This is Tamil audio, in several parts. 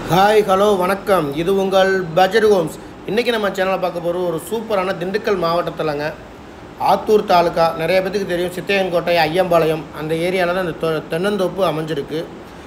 ஹாய் ஹலோ வணக்கம் இது உங்கள் பட்ஜெட் ஹோம்ஸ் இன்றைக்கி நம்ம சேனலை பார்க்க போகிற ஒரு சூப்பரான திண்டுக்கல் மாவட்டத்திலங்க ஆத்தூர் தாலுக்கா நிறைய பேத்துக்கு தெரியும் சித்தையன்கோட்டை ஐயம்பாளையம் அந்த ஏரியாவில் தான் இந்த தொ- தென்னந்தோப்பு அமைஞ்சிருக்கு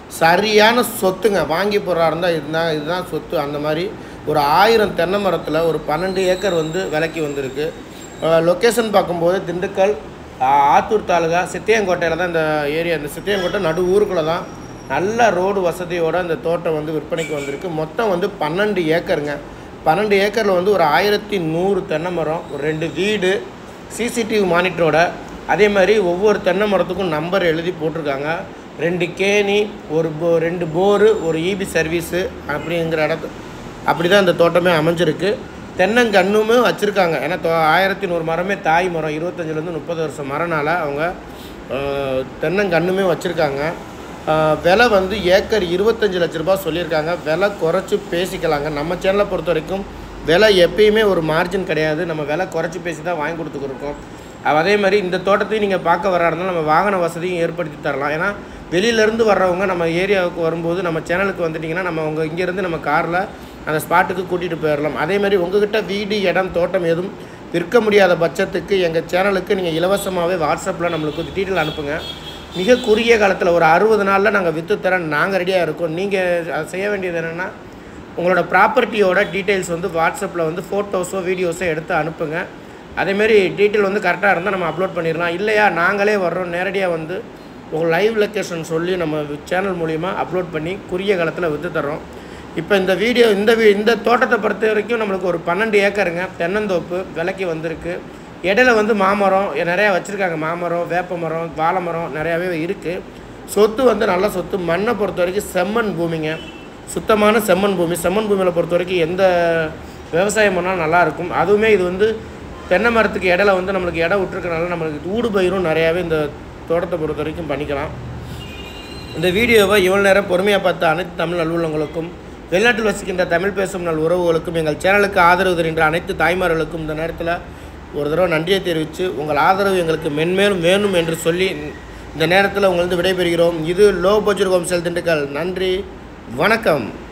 சரியான சொத்துங்க வாங்கி போகிறா இருந்தால் இதுதான் இதுதான் சொத்து அந்த மாதிரி ஒரு ஆயிரம் தென்னை மரத்தில் ஒரு பன்னெண்டு ஏக்கர் வந்து விலைக்கு வந்திருக்கு லொக்கேஷன் பார்க்கும்போது திண்டுக்கல் ஆஹ், ஆத்தூர் தாலுகா சித்தையங்கோட்டையில் தான் இந்த ஏரியா இந்த சித்தையங்கோட்டை நடு ஊருக்குள்ளே தான் நல்ல ரோடு வசதியோட அந்த தோட்டம் வந்து விற்பனைக்கு வந்திருக்கு மொத்தம் வந்து பன்னெண்டு ஏக்கருங்க பன்னெண்டு ஏக்கரில் வந்து ஒரு ஆயிரத்தி நூறு தென்னை மரம் ஒரு ரெண்டு வீடு சிசிடிவி மானிட்டரோட அதே மாதிரி ஒவ்வொரு தென்னை மரத்துக்கும் நம்பர் எழுதி போட்டிருக்காங்க ரெண்டு கேணி ஒரு போ ரெண்டு போரு ஒரு இபி சர்வீஸு அப்படிங்கிற இடத்து அப்படி தான் இந்த தோட்டமே அமைஞ்சிருக்கு தென்னங்கன்னுமே வச்சுருக்காங்க ஏன்னா தொ ஆயிரத்தி நூறு மரமே தாய் மரம் இருபத்தஞ்சிலேருந்து முப்பது வருஷம் மரனால அவங்க அஹ், தென்னங்கன்னுமே வச்சுருக்காங்க விலை வந்து ஏக்கர் இருபத்தஞ்சி லட்ச ரூபாய் சொல்லியிருக்காங்க விலை குறைச்சி பேசிக்கலாங்க நம்ம சேனலை பொறுத்த வரைக்கும் விலை எப்பயுமே ஒரு மார்ஜின் கிடையாது நம்ம விலை குறைச்சி பேசி தான் வாங்கி கொடுத்துருக்கோம் அதே மாதிரி இந்த தோட்டத்தையும் நீங்கள் பார்க்க வர இருந்தால் நம்ம வாகன வசதியும் ஏற்படுத்தி தரலாம் ஏன்னா வெளியிலேருந்து வர்றவங்க நம்ம ஏரியாவுக்கு வரும்போது நம்ம சேனலுக்கு வந்துட்டிங்கன்னா நம்ம உங்கள் இங்கேருந்து நம்ம காரில் அந்த ஸ்பாட்டுக்கு கூட்டிகிட்டு போயிடலாம் அதே மாதிரி உங்ககிட்ட வீடு இடம் தோட்டம் எதுவும் விற்க முடியாத பட்சத்துக்கு எங்கள் சேனலுக்கு நீங்கள் இலவசமாகவே வாட்ஸ்அப்பில் நம்மளுக்கு டீட்டெயில் அனுப்புங்க மிக குறுகிய காலத்தில் ஒரு அறுபது நாளில் நாங்கள் விற்று தர நாங்கள் ரெடியாக இருக்கோம் நீங்கள் செய்ய வேண்டியது என்னென்னா உங்களோட ப்ராப்பர்ட்டியோட டீட்டெயில்ஸ் வந்து வாட்ஸ்அப்பில் வந்து ஃபோட்டோஸோ வீடியோஸோ எடுத்து அனுப்புங்க அதேமாரி டீட்டெயில் வந்து கரெக்டாக இருந்தால் நம்ம அப்லோட் பண்ணிடலாம் இல்லையா நாங்களே வர்றோம் நேரடியாக வந்து உங்கள் லைவ் லொக்கேஷன் சொல்லி நம்ம சேனல் மூலிமா அப்லோட் பண்ணி குறுகிய காலத்தில் விற்று தர்றோம் இப்போ இந்த வீடியோ இந்த வீ இந்த தோட்டத்தை பொறுத்த வரைக்கும் நம்மளுக்கு ஒரு பன்னெண்டு ஏக்கருங்க தென்னந்தோப்பு விலைக்கு வந்திருக்கு இடையில வந்து மாமரம் நிறையா வச்சுருக்காங்க மாமரம் வேப்ப மரம் வாழை மரம் நிறையாவே இருக்குது சொத்து வந்து நல்ல சொத்து மண்ணை பொறுத்த வரைக்கும் செம்மண் பூமிங்க சுத்தமான செம்மண் பூமி செம்மண் பூமியில் பொறுத்த வரைக்கும் எந்த விவசாயம் பண்ணாலும் நல்லாயிருக்கும் அதுவுமே இது வந்து தென்னை மரத்துக்கு இடையில வந்து நம்மளுக்கு இடம் விட்டுருக்கனால நம்மளுக்கு ஊடு பயிரும் நிறையாவே இந்த தோட்டத்தை பொறுத்த வரைக்கும் பண்ணிக்கலாம் இந்த வீடியோவை இவ்வளோ நேரம் பொறுமையாக பார்த்த அனைத்து தமிழ் நல்லுள்ளங்களுக்கும் வெளிநாட்டில் வசிக்கின்ற தமிழ் பேசும் நல் உறவுகளுக்கும் எங்கள் சேனலுக்கு ஆதரவு தருகின்ற அனைத்து தாய்மார்களுக்கும் இந்த நேரத்தில் ஒரு தடவை நன்றியை தெரிவித்து உங்கள் ஆதரவு எங்களுக்கு மென்மேலும் வேணும் என்று சொல்லி இந்த நேரத்தில் உங்களது விடைபெறுகிறோம் இது low budget home cell Dindigul நன்றி வணக்கம்